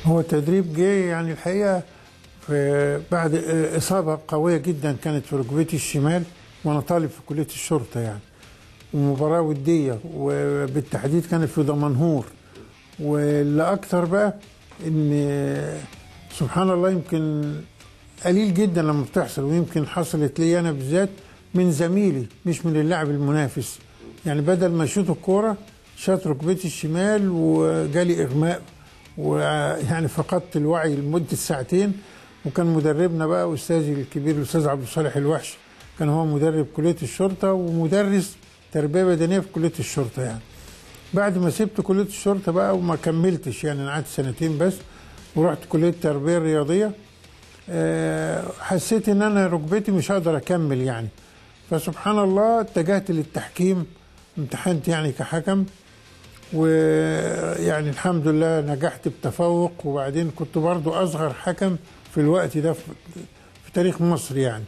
هو التدريب جه يعني الحقيقه في بعد اصابه قويه جدا كانت في ركبتي الشمال وانا طالب في كليه الشرطه يعني ومباراه وديه وبالتحديد كانت في دمنهور واللي اكتر بقى ان سبحان الله يمكن قليل جدا لما بتحصل ويمكن حصلت لي انا بالذات من زميلي مش من اللاعب المنافس يعني بدل ما يشوط الكوره شاط ركبتي الشمال وجالي اغماء ويعني فقدت الوعي لمده ساعتين وكان مدربنا بقى استاذي الكبير الاستاذ عبد الصالح الوحش كان هو مدرب كليه الشرطه ومدرس تربيه بدنيه في كليه الشرطه يعني بعد ما سبت كليه الشرطه بقى وما كملتش يعني انا قعدت سنتين بس ورحت كليه التربيه الرياضيه أه حسيت ان انا ركبتي مش هقدر اكمل يعني فسبحان الله اتجهت للتحكيم امتحنت يعني كحكم ويعني الحمد لله نجحت بتفوق وبعدين كنت برضو اصغر حكم في الوقت ده في تاريخ مصر يعني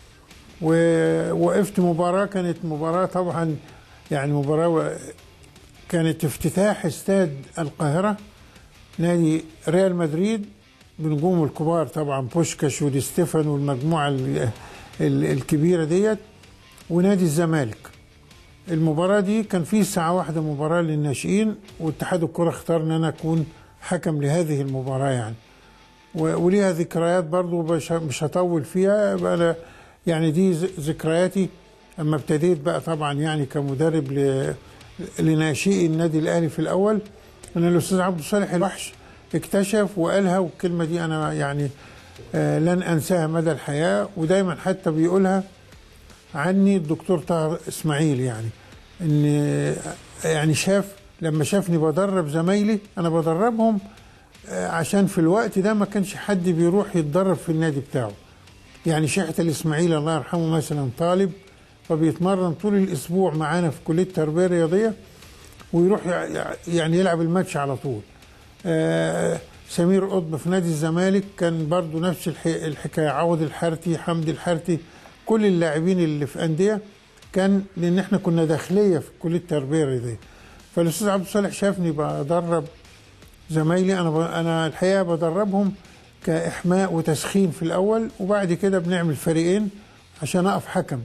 ووقفت مباراة كانت مباراة طبعا يعني مباراة كانت افتتاح استاد القاهرة نادي ريال مدريد بنجومه الكبار طبعا بوشكاش ودي ستيفان والمجموعة الكبيرة ديت ونادي الزمالك المباراة دي كان في ساعة واحدة مباراة للناشئين واتحاد الكرة اختار ان انا اكون حكم لهذه المباراة يعني وليها ذكريات برضو مش هطول فيها بقى أنا يعني دي ذكرياتي اما ابتديت بقى طبعا يعني كمدرب لناشئي النادي الاهلي في الاول ان الاستاذ عبد الصالح الوحش اكتشف وقالها والكلمه دي انا يعني آه لن انساها مدى الحياه ودايما حتى بيقولها عني الدكتور طاهر اسماعيل يعني ان يعني شاف لما شافني بدرب زمايلي انا بدربهم عشان في الوقت ده ما كانش حد بيروح يتدرب في النادي بتاعه يعني شيحة الاسماعيلي الله يرحمه مثلا طالب فبيتمرن طول الاسبوع معانا في كليه التربيه الرياضيه ويروح يعني يلعب الماتش على طول آه سمير قطب في نادي الزمالك كان برضو نفس الحكايه عوض الحارتي حمدي الحارتي كل اللاعبين اللي في انديه كان لان احنا كنا داخليه في كليه التربيه الرياضيه فالاستاذ عبد الصالح شافني بدرب زمايلي انا انا الحقيقه بدربهم كاحماء وتسخين في الاول وبعد كده بنعمل فريقين عشان اقف حكم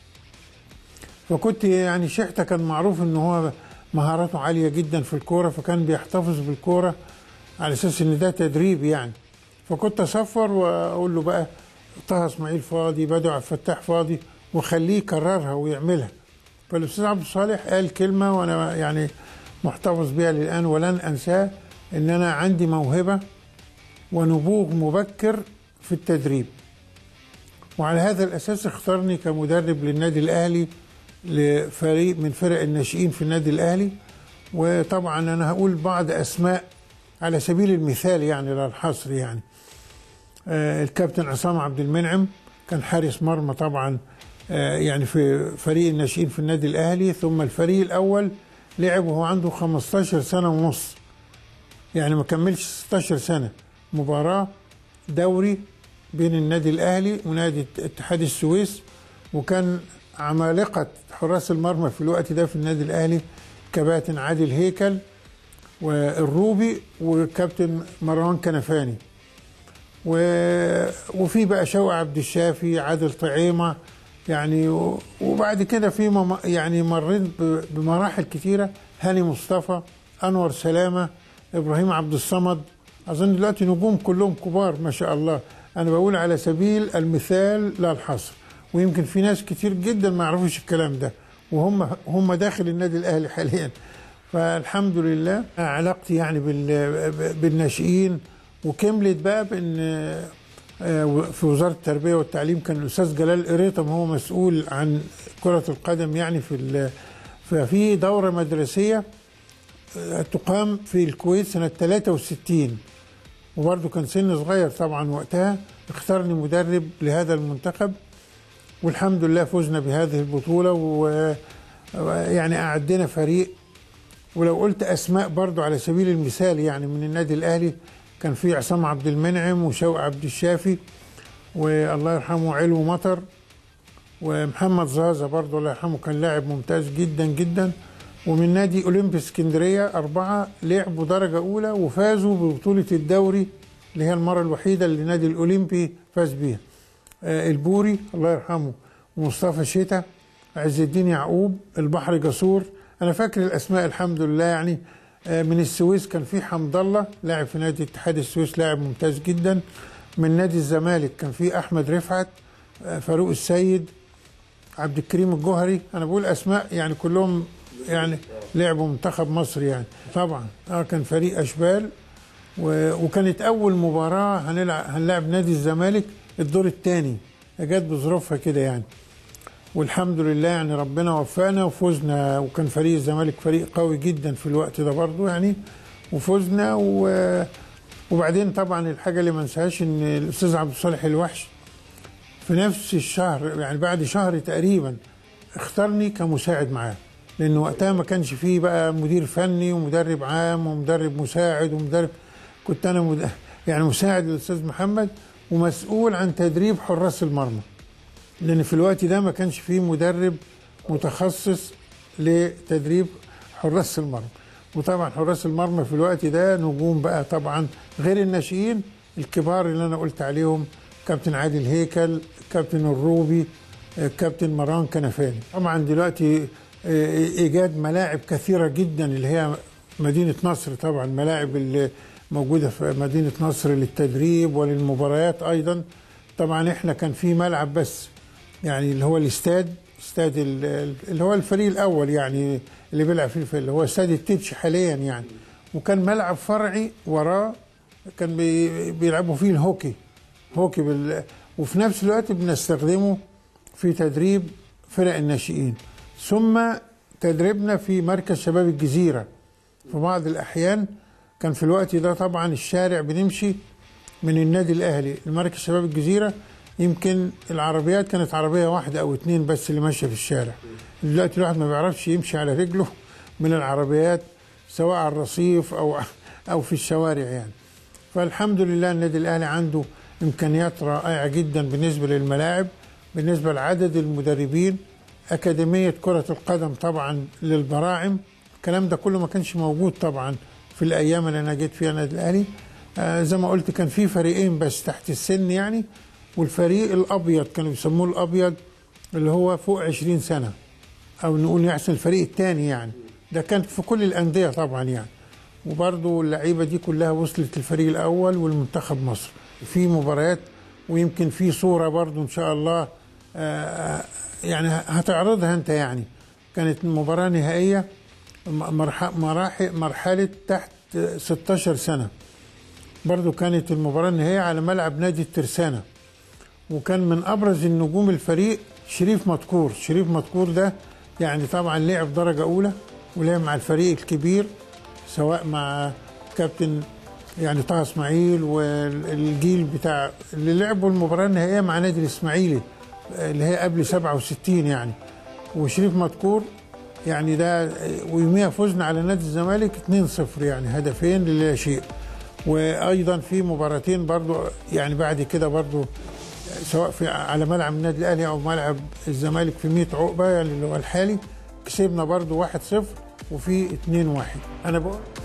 فكنت يعني شحته كان معروف ان هو مهاراته عاليه جدا في الكوره فكان بيحتفظ بالكوره على اساس ان ده تدريب يعني فكنت اصفر واقول له بقى طه اسماعيل فاضي بدو عبد الفتاح فاضي وخليه يكررها ويعملها فالاستاذ عبد الصالح قال كلمه وانا يعني محتفظ بيها للان ولن انساه ان انا عندي موهبه ونبوغ مبكر في التدريب وعلى هذا الاساس اختارني كمدرب للنادي الاهلي لفريق من فرق الناشئين في النادي الاهلي وطبعا انا هقول بعض اسماء على سبيل المثال يعني لا الحصر يعني آه الكابتن عصام عبد المنعم كان حارس مرمى طبعا آه يعني في فريق الناشئين في النادي الاهلي ثم الفريق الاول لعب وهو عنده 15 سنه ونص يعني ما كملش 16 سنه مباراه دوري بين النادي الاهلي ونادي اتحاد السويس وكان عمالقه حراس المرمى في الوقت ده في النادي الاهلي كباتن عادل هيكل والروبي وكابتن مروان كنفاني و... وفي بقى شوقي عبد الشافي عادل طعيمه يعني وبعد كده في مم... يعني مريت ب... بمراحل كتيره هاني مصطفى انور سلامه ابراهيم عبد الصمد اظن دلوقتي نجوم كلهم كبار ما شاء الله انا بقول على سبيل المثال لا الحصر ويمكن في ناس كتير جدا ما يعرفوش الكلام ده وهم هم داخل النادي الاهلي حاليا فالحمد لله علاقتي يعني بالناشئين وكملت بقى بان في وزاره التربيه والتعليم كان الاستاذ جلال قريطم هو مسؤول عن كره القدم يعني في ففي دوره مدرسيه تقام في الكويت سنه 63 وبرضه كان سن صغير طبعا وقتها اختارني مدرب لهذا المنتخب والحمد لله فزنا بهذه البطوله ويعني أعدنا فريق ولو قلت اسماء برضو على سبيل المثال يعني من النادي الاهلي كان في عصام عبد المنعم وشوقي عبد الشافي والله يرحمه علو مطر ومحمد زازا برضو الله يرحمه كان لاعب ممتاز جدا جدا ومن نادي اولمبي اسكندريه اربعه لعبوا درجه اولى وفازوا ببطوله الدوري اللي هي المره الوحيده اللي نادي الاولمبي فاز بيها آه، البوري الله يرحمه ومصطفى شتا عز الدين يعقوب البحر جسور انا فاكر الاسماء الحمد لله يعني آه، من السويس كان في حمد الله لاعب في نادي اتحاد السويس لاعب ممتاز جدا من نادي الزمالك كان في احمد رفعت آه، فاروق السيد عبد الكريم الجوهري انا بقول اسماء يعني كلهم يعني لعبوا منتخب مصر يعني طبعا اه كان فريق اشبال و- وكانت اول مباراه هنلعب هنلعب نادي الزمالك الدور الثاني جت بظروفها كده يعني والحمد لله يعني ربنا وفقنا وفزنا وكان فريق الزمالك فريق قوي جدا في الوقت ده برضو يعني وفزنا و وبعدين طبعا الحاجه اللي ما انساهاش ان الاستاذ عبد الصالح الوحش في نفس الشهر يعني بعد شهر تقريبا اختارني كمساعد معاه لان وقتها ما كانش فيه بقى مدير فني ومدرب عام ومدرب مساعد ومدرب كنت انا مد... يعني مساعد للاستاذ محمد ومسؤول عن تدريب حراس المرمى لان في الوقت ده ما كانش فيه مدرب متخصص لتدريب حراس المرمى وطبعا حراس المرمى في الوقت ده نجوم بقى طبعا غير الناشئين الكبار اللي انا قلت عليهم كابتن عادل هيكل كابتن الروبي آه، كابتن مران كنفاني طبعا دلوقتي آه، ايجاد ملاعب كثيره جدا اللي هي مدينه نصر طبعا ملاعب اللي موجوده في مدينه نصر للتدريب وللمباريات ايضا طبعا احنا كان في ملعب بس يعني اللي هو الاستاد استاد ال- اللي هو الفريق الاول يعني اللي بيلعب فيه الفريق اللي هو استاد التتش حاليا يعني وكان ملعب فرعي وراه كان بي- بيلعبوا فيه الهوكي هوكي بال... وفي نفس الوقت بنستخدمه في تدريب فرق الناشئين ثم تدريبنا في مركز شباب الجزيرة في بعض الأحيان كان في الوقت ده طبعا الشارع بنمشي من النادي الأهلي لمركز شباب الجزيرة يمكن العربيات كانت عربية واحدة أو اتنين بس اللي ماشية في الشارع دلوقتي الواحد ما بيعرفش يمشي على رجله من العربيات سواء على الرصيف أو أو في الشوارع يعني فالحمد لله النادي الاهلي عنده امكانيات رائعه جدا بالنسبه للملاعب بالنسبه لعدد المدربين اكاديميه كره القدم طبعا للبراعم الكلام ده كله ما كانش موجود طبعا في الايام اللي انا جيت فيها النادي الاهلي آه زي ما قلت كان في فريقين بس تحت السن يعني والفريق الابيض كانوا بيسموه الابيض اللي هو فوق 20 سنه او نقول يحسن الفريق الثاني يعني ده كان في كل الانديه طبعا يعني وبرضو اللعيبه دي كلها وصلت للفريق الاول والمنتخب مصر في مباريات ويمكن في صوره برضو ان شاء الله آه، يعني هتعرضها انت يعني كانت مباراه نهائيه مرح- مراحل مرحله تحت 16 سنه برضو كانت المباراه النهائيه على ملعب نادي الترسانه وكان من ابرز النجوم الفريق شريف مدكور شريف مدكور ده يعني طبعا لعب درجه اولى ولعب مع الفريق الكبير سواء مع كابتن يعني طه اسماعيل والجيل بتاع اللي لعبوا المباراه النهائيه مع نادي الاسماعيلي اللي هي قبل 67 يعني وشريف مدكور يعني ده ويوميها فزنا على نادي الزمالك 2-0 يعني هدفين للا شيء وايضا في مباراتين برضو يعني بعد كده برضو سواء في على ملعب النادي الاهلي او ملعب الزمالك في 100 عقبه يعني اللي هو الحالي كسبنا برضو 1-0 وفي 2-1 انا بقول